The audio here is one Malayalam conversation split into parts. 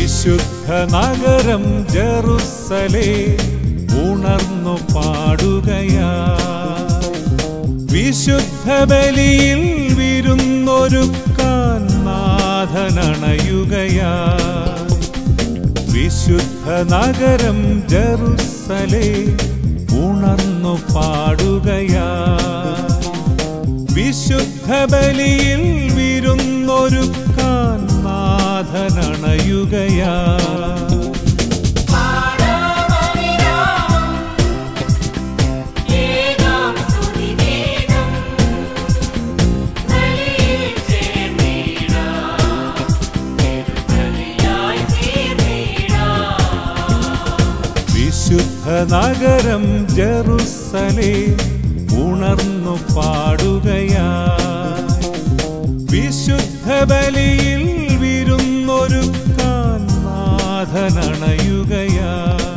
വിശുദ്ധ നഗരം ജറുസലേ ഉണർന്നു പാടുകയാ വിശുദ്ധ ബലിയിൽ വിരുന്നൊരുക്കാൻ നാഥനണയുകയാ വിശുദ്ധ നഗരം ജറുസലേ ഉണർന്നു പാടുകയാ വിശുദ്ധ ബലിയിൽ വിരുന്നൊരുക്കാൻ നാഥനണയുകയാ ഏകാം സ്തുതിഗീതം ബലിയിൽ ചേർന്നിടാം തിരുബലിയായി തീർന്നിടാം വിശുദ്ധ നഗരം ജറുസലേ ഉണർന്നു പാടുകയാ വിശുദ്ധ ബലിയിൽ വിരുന്നൊരുക്കാൻ നാഥനണയുകയാ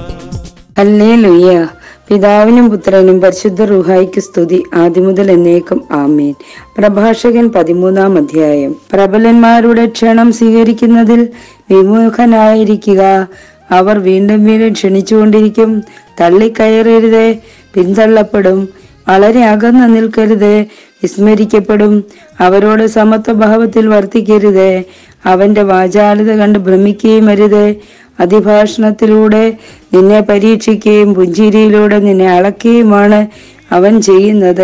ഹല്ലേലൂയ പിതാവിനും പുത്രനും പരിശുദ്ധ റുഹായിക്ക് സ്തുതി ആദ്യമുതൽ എന്നേക്കും ആമേൻ പ്രഭാഷകൻ പതിമൂന്നാം അധ്യായം പ്രബലന്മാരുടെ ക്ഷണം സ്വീകരിക്കുന്നതിൽ വിമുഖനായിരിക്കുക അവർ വീണ്ടും വീണ്ടും ക്ഷണിച്ചുകൊണ്ടിരിക്കും തള്ളിക്കയറരുതേ പിന്തള്ളപ്പെടും വളരെ അകന്നു നിൽക്കരുത് വിസ്മരിക്കപ്പെടും അവരോട് സമത്വഭാവത്തിൽ വർത്തിക്കരുത് അവന്റെ വാചാലത കണ്ട് ഭ്രമിക്കുകയും അരുത് അതിഭാഷണത്തിലൂടെ നിന്നെ പരീക്ഷിക്കുകയും പുഞ്ചിരിയിലൂടെ നിന്നെ അളക്കുകയുമാണ് അവൻ ചെയ്യുന്നത്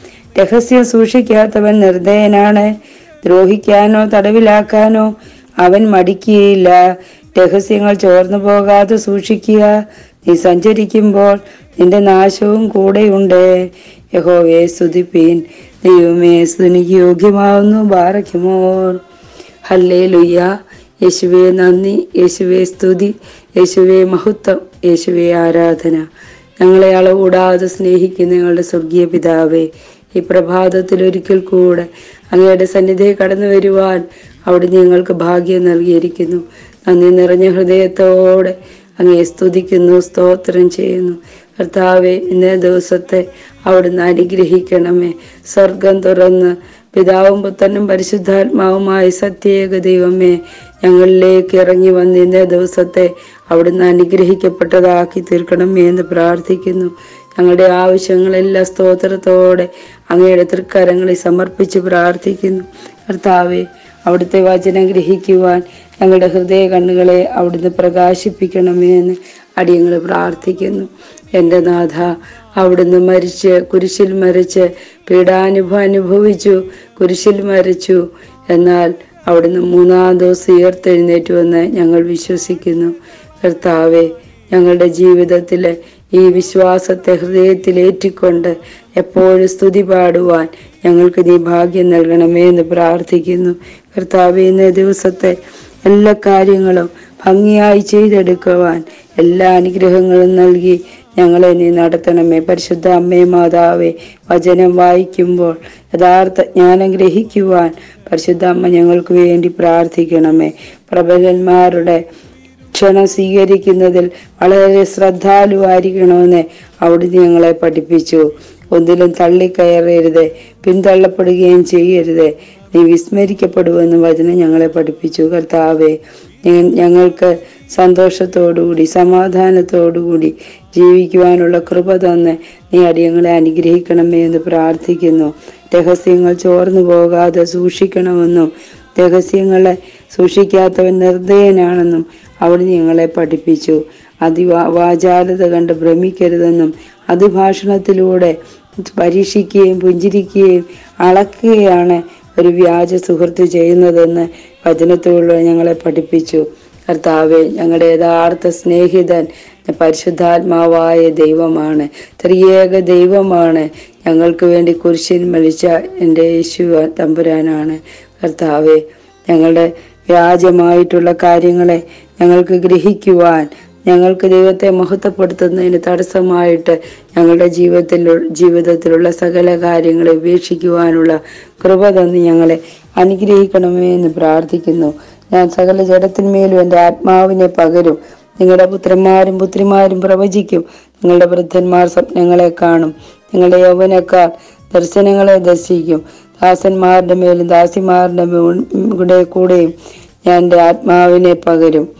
രഹസ്യം സൂക്ഷിക്കാത്തവൻ നിർദ്ദയനാണ് ദ്രോഹിക്കാനോ തടവിലാക്കാനോ അവൻ മടിക്കുകയില്ല രഹസ്യങ്ങൾ ചോർന്നു പോകാതെ സൂക്ഷിക്കുക നീ സഞ്ചരിക്കുമ്പോൾ നിന്റെ നാശവും കൂടെയുണ്ട് യഹോവയെ സ്തുതിപ്പീൻ ദൈവമേ സ്തുതിക്ക് യോഗ്യമാവുന്നു ബാറയ്ക്കുമോർ ഹല്ലേ ലുയ്യ യേശുവേ നന്ദി യേശുവേ സ്തുതി യേശുവേ മഹത്വം യേശുവേ ആരാധന ഞങ്ങളെ അളകൂടാതെ സ്നേഹിക്കുന്ന ഞങ്ങളുടെ സ്വർഗീയ പിതാവേ ഈ പ്രഭാതത്തിൽ ഒരിക്കൽ കൂടെ അങ്ങയുടെ സന്നിധിയെ കടന്നു വരുവാൻ അവിടെ ഞങ്ങൾക്ക് ഭാഗ്യം നൽകിയിരിക്കുന്നു നന്ദി നിറഞ്ഞ ഹൃദയത്തോടെ അങ്ങയെ സ്തുതിക്കുന്നു സ്തോത്രം ചെയ്യുന്നു കർത്താവെ ഇന്നേ ദിവസത്തെ അവിടുന്ന് അനുഗ്രഹിക്കണമേ സ്വർഗം തുറന്ന് പിതാവും പുത്രനും പരിശുദ്ധാത്മാവുമായ സത്യേക ദൈവമേ ഞങ്ങളിലേക്ക് ഇറങ്ങി വന്ന ഇന്നേ ദിവസത്തെ അവിടുന്ന് അനുഗ്രഹിക്കപ്പെട്ടതാക്കി തീർക്കണമേ എന്ന് പ്രാർത്ഥിക്കുന്നു ഞങ്ങളുടെ ആവശ്യങ്ങളെല്ലാം സ്തോത്രത്തോടെ അങ്ങയുടെ തൃക്കരങ്ങളിൽ സമർപ്പിച്ച് പ്രാർത്ഥിക്കുന്നു കർത്താവെ അവിടുത്തെ വചനം ഗ്രഹിക്കുവാൻ ഞങ്ങളുടെ ഹൃദയ കണ്ണുകളെ അവിടുന്ന് പ്രകാശിപ്പിക്കണമേ എന്ന് അടിയങ്ങൾ പ്രാർത്ഥിക്കുന്നു എൻ്റെ നാഥ അവിടുന്ന് മരിച്ച് കുരിശിൽ മരിച്ച് പീഡാനുഭവം അനുഭവിച്ചു കുരിശിൽ മരിച്ചു എന്നാൽ അവിടുന്ന് മൂന്നാം ദിവസം ഉയർത്തെഴുന്നേറ്റുവെന്ന് ഞങ്ങൾ വിശ്വസിക്കുന്നു കർത്താവെ ഞങ്ങളുടെ ജീവിതത്തിലെ ഈ വിശ്വാസത്തെ ഹൃദയത്തിൽ ഏറ്റിക്കൊണ്ട് എപ്പോഴും സ്തുതി പാടുവാൻ ഞങ്ങൾക്ക് നീ ഭാഗ്യം നൽകണമേ എന്ന് പ്രാർത്ഥിക്കുന്നു കർത്താവെ ഇന്നേ ദിവസത്തെ എല്ലാ കാര്യങ്ങളും ഭംഗിയായി ചെയ്തെടുക്കുവാൻ എല്ലാ അനുഗ്രഹങ്ങളും നൽകി ഞങ്ങളെ നീ നടത്തണമേ പരിശുദ്ധ അമ്മേ മാതാവേ വചനം വായിക്കുമ്പോൾ യഥാർത്ഥ ജ്ഞാനം ഗ്രഹിക്കുവാൻ പരിശുദ്ധ അമ്മ ഞങ്ങൾക്ക് വേണ്ടി പ്രാർത്ഥിക്കണമേ പ്രബലന്മാരുടെ ക്ഷണം സ്വീകരിക്കുന്നതിൽ വളരെ ശ്രദ്ധാലുവായിരിക്കണമെന്ന് അവിടുന്ന് ഞങ്ങളെ പഠിപ്പിച്ചു ഒന്നിലും തള്ളിക്കയറരുത് പിന്തള്ളപ്പെടുകയും ചെയ്യരുത് നീ വിസ്മരിക്കപ്പെടുമെന്ന് വചനം ഞങ്ങളെ പഠിപ്പിച്ചു കർത്താവെ ഞ- ഞങ്ങൾക്ക് സന്തോഷത്തോടുകൂടി സമാധാനത്തോടുകൂടി ജീവിക്കുവാനുള്ള കൃപ തന്ന് നീ അടിയങ്ങളെ അനുഗ്രഹിക്കണമേ എന്ന് പ്രാർത്ഥിക്കുന്നു രഹസ്യങ്ങൾ ചോർന്നു പോകാതെ സൂക്ഷിക്കണമെന്നും രഹസ്യങ്ങളെ സൂക്ഷിക്കാത്തവൻ നിർദ്ദയനാണെന്നും അവിടുന്ന് ഞങ്ങളെ പഠിപ്പിച്ചു അതിവാ വാചാലത കണ്ട് ഭ്രമിക്കരുതെന്നും അതിഭാഷണത്തിലൂടെ പരീക്ഷിക്കുകയും പുഞ്ചിരിക്കുകയും അളക്കുകയാണ് ഒരു വ്യാജ സുഹൃത്ത് ചെയ്യുന്നതെന്ന് വചനത്തിലൂടെ ഞങ്ങളെ പഠിപ്പിച്ചു കർത്താവെ ഞങ്ങളുടെ യഥാർത്ഥ സ്നേഹിതൻ പരിശുദ്ധാത്മാവായ ദൈവമാണ് ത്രിയേക ദൈവമാണ് ഞങ്ങൾക്ക് വേണ്ടി കുരിശിൽ മരിച്ച എൻ്റെ യേശു തമ്പുരാനാണ് കർത്താവെ ഞങ്ങളുടെ വ്യാജമായിട്ടുള്ള കാര്യങ്ങളെ ഞങ്ങൾക്ക് ഗ്രഹിക്കുവാൻ ഞങ്ങൾക്ക് ദൈവത്തെ മഹത്വപ്പെടുത്തുന്നതിന് തടസ്സമായിട്ട് ഞങ്ങളുടെ ജീവിതത്തിൽ ജീവിതത്തിലുള്ള സകല കാര്യങ്ങളെ ഉപേക്ഷിക്കുവാനുള്ള കൃപ തന്ന് ഞങ്ങളെ അനുഗ്രഹിക്കണമേ എന്ന് പ്രാർത്ഥിക്കുന്നു ഞാൻ സകല ജഡത്തിന്മേലും എൻ്റെ ആത്മാവിനെ പകരും നിങ്ങളുടെ പുത്രന്മാരും പുത്രിമാരും പ്രവചിക്കും നിങ്ങളുടെ വൃദ്ധന്മാർ സ്വപ്നങ്ങളെ കാണും നിങ്ങളുടെ യൗവനക്കാർ ദർശനങ്ങളെ ദർശിക്കും ദാസന്മാരുടെ മേലും ദാസിമാരുടെ മേ- കൂടെ കൂടെയും ഞാൻ എൻ്റെ ആത്മാവിനെ പകരും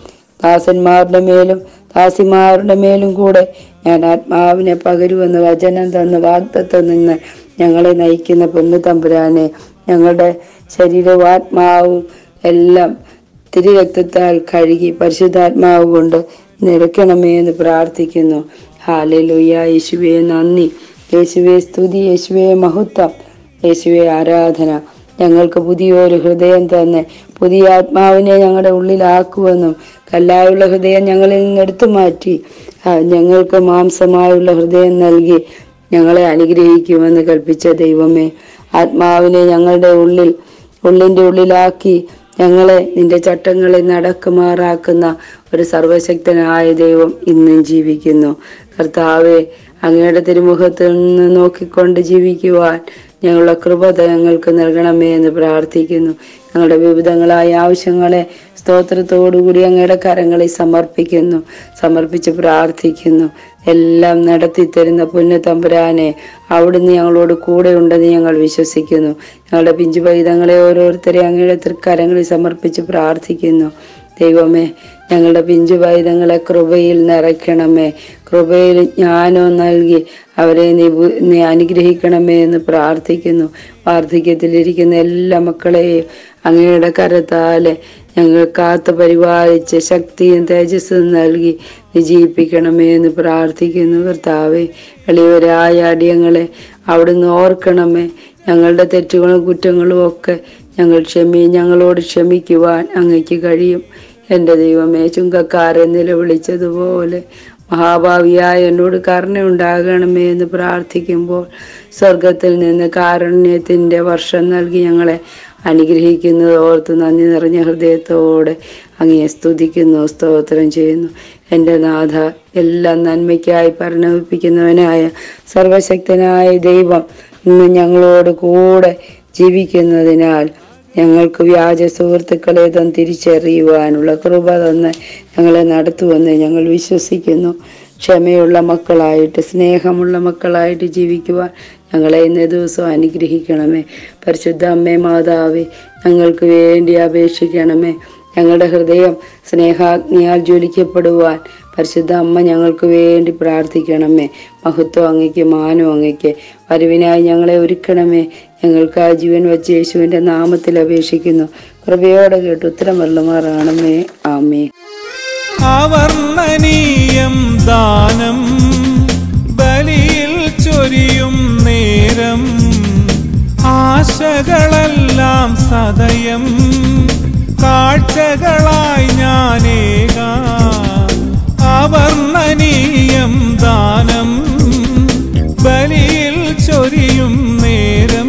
ദാസന്മാരുടെ മേലും ദാസിമാരുടെ മേലും കൂടെ ഞാൻ ആത്മാവിനെ പകരുമെന്ന് വചനം തന്ന് വാഗ്ദത്തം നിന്ന് ഞങ്ങളെ നയിക്കുന്ന പൊന്നു തമ്പുരാനെ ഞങ്ങളുടെ ശരീരവും ആത്മാവും എല്ലാം തിരുരക്തത്താൽ കഴുകി പരിശുദ്ധാത്മാവ് കൊണ്ട് നിറയ്ക്കണമേ എന്ന് പ്രാർത്ഥിക്കുന്നു ഹാലലുയ്യ യേശുവേ നന്ദി യേശുവേ സ്തുതി യേശുവേ മഹത്വം യേശുവേ ആരാധന ഞങ്ങൾക്ക് പുതിയൊരു ഹൃദയം തന്നെ പുതിയ ആത്മാവിനെ ഞങ്ങളുടെ ഉള്ളിലാക്കുമെന്നും കല്ലായുള്ള ഹൃദയം ഞങ്ങളിൽ നിന്ന് എടുത്തു മാറ്റി ആ, ഞങ്ങൾക്ക് മാംസമായുള്ള ഹൃദയം നൽകി ഞങ്ങളെ അനുഗ്രഹിക്കുമെന്ന് കൽപ്പിച്ച ദൈവമേ ആത്മാവിനെ ഞങ്ങളുടെ ഉള്ളിൽ ഉള്ളിൻ്റെ ഉള്ളിലാക്കി ഞങ്ങളെ നിന്റെ ചട്ടങ്ങളെ നടക്കുമാറാക്കുന്ന ഒരു സർവശക്തനായ ദൈവം ഇന്നും ജീവിക്കുന്നു കർത്താവെ അങ്ങയുടെ തിരുമുഖത്തിൽ നിന്ന് നോക്കിക്കൊണ്ട് ജീവിക്കുവാൻ ഞങ്ങളുടെ കൃപ ഞങ്ങൾക്ക് നൽകണമേ എന്ന് പ്രാർത്ഥിക്കുന്നു ഞങ്ങളുടെ വിവിധങ്ങളായ ആവശ്യങ്ങളെ സ്തോത്രത്തോടുകൂടി അങ്ങയുടെ കരങ്ങളിൽ സമർപ്പിക്കുന്നു സമർപ്പിച്ച് പ്രാർത്ഥിക്കുന്നു എല്ലാം നടത്തി തരുന്ന പുണ്യ തമ്പുരാനെ അവിടുന്ന് ഞങ്ങളോട് കൂടെ ഉണ്ടെന്ന് ഞങ്ങൾ വിശ്വസിക്കുന്നു ഞങ്ങളുടെ പിഞ്ചു പൈതങ്ങളെ ഓരോരുത്തരെ അങ്ങയുടെ തൃക്കരങ്ങളിൽ സമർപ്പിച്ച് പ്രാർത്ഥിക്കുന്നു ദൈവമേ ഞങ്ങളുടെ പിഞ്ചു പൈതങ്ങളെ കൃപയിൽ നിറയ്ക്കണമേ കൃപയിൽ ജ്ഞാനം നൽകി അവരെ നീ ബു- നീ അനുഗ്രഹിക്കണമേ എന്ന് പ്രാർത്ഥിക്കുന്നു വാർദ്ധക്യത്തിലിരിക്കുന്ന എല്ലാ മക്കളെയും അങ്ങയുടെ കരത്താലെ ഞങ്ങൾ കാത്തു പരിപാലിച്ച് ശക്തിയും തേജസ്സും നൽകി വിജയിപ്പിക്കണമേ എന്ന് പ്രാർത്ഥിക്കുന്നു കർത്താവെ എളിയവരായ അടിയങ്ങളെ അവിടുന്ന് ഓർക്കണമേ ഞങ്ങളുടെ തെറ്റുകളും കുറ്റങ്ങളും ഒക്കെ ഞങ്ങൾ ക്ഷമി ഞങ്ങളോട് ക്ഷമിക്കുവാൻ അങ്ങയ്ക്ക് കഴിയും എൻ്റെ ദൈവമേ ചുങ്കക്കാരൻ നിലവിളിച്ചതുപോലെ മഹാഭാവിയായ എന്നോട് കരുണയുണ്ടാകണമേ എന്ന് പ്രാർത്ഥിക്കുമ്പോൾ സ്വർഗത്തിൽ നിന്ന് കാരുണ്യത്തിൻ്റെ വർഷം നൽകി ഞങ്ങളെ അനുഗ്രഹിക്കുന്നത് ഓർത്ത് നന്ദി നിറഞ്ഞ ഹൃദയത്തോടെ അങ്ങയെ സ്തുതിക്കുന്നു സ്തോത്രം ചെയ്യുന്നു എൻ്റെ നാഥ എല്ലാം നന്മയ്ക്കായി പരിണമിപ്പിക്കുന്നവനായ സർവശക്തനായ ദൈവം ഇന്ന് ഞങ്ങളോട് കൂടെ ജീവിക്കുന്നതിനാൽ ഞങ്ങൾക്ക് വ്യാജ സുഹൃത്തുക്കളെ തൻ തിരിച്ചറിയുവാനുള്ള കൃപ തന്ന് ഞങ്ങളെ നടത്തുമെന്ന് ഞങ്ങൾ വിശ്വസിക്കുന്നു ക്ഷമയുള്ള മക്കളായിട്ട് സ്നേഹമുള്ള മക്കളായിട്ട് ജീവിക്കുവാൻ ഞങ്ങളെ ഇന്നേ ദിവസം അനുഗ്രഹിക്കണമേ പരിശുദ്ധ അമ്മേ മാതാവേ ഞങ്ങൾക്ക് വേണ്ടി അപേക്ഷിക്കണമേ ഞങ്ങളുടെ ഹൃദയം സ്നേഹാഗ്നിയാൽ ജ്വലിക്കപ്പെടുവാൻ പരിശുദ്ധ അമ്മ ഞങ്ങൾക്ക് വേണ്ടി പ്രാർത്ഥിക്കണമേ മഹത്വം അങ്ങയ്ക്ക് മാനം അങ്ങയ്ക്ക് വരവിനായി ഞങ്ങളെ ഒരുക്കണമേ ഞങ്ങൾക്ക് ആ ജീവൻ വച്ച് യേശുവിൻ്റെ നാമത്തിൽ അപേക്ഷിക്കുന്നു കൃപയോടെ കേട്ട് ഉത്തരം വല്ലമാറാണമേ ആമേ അവർണ്ണനീയം ദാനം ബലിയിൽ ചൊരിയും നേരം ആശകളെല്ലാം സദയം കാഴ്ചകളായി ഞാനേക അവർണ്ണനീയം ദാനം ബലിയിൽ ചൊരിയും നേരം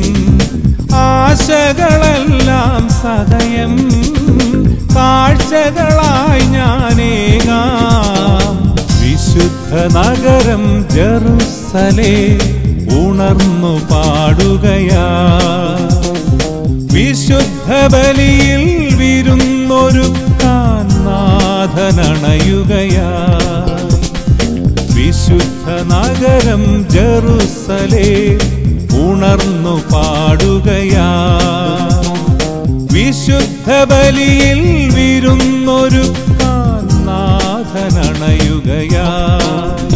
ആശകളെല്ലാം സദയം കാഴ്ചകളായി ഞാനേകാം വിശുദ്ധ നഗരം ജറുസലേ ഉണർന്നു പാടുകയാ വിശുദ്ധ ബലിയിൽ വിരുന്നൊരുക്കാൻ നാഥനണയുകയാ വിശുദ്ധ നഗരം ജറുസലേ ഉണർന്നു പാടുകയാ വിശുദ്ധ ബലിയിൽ വിരുന്നൊരുക്കാൻ നാഥനണയുകയാ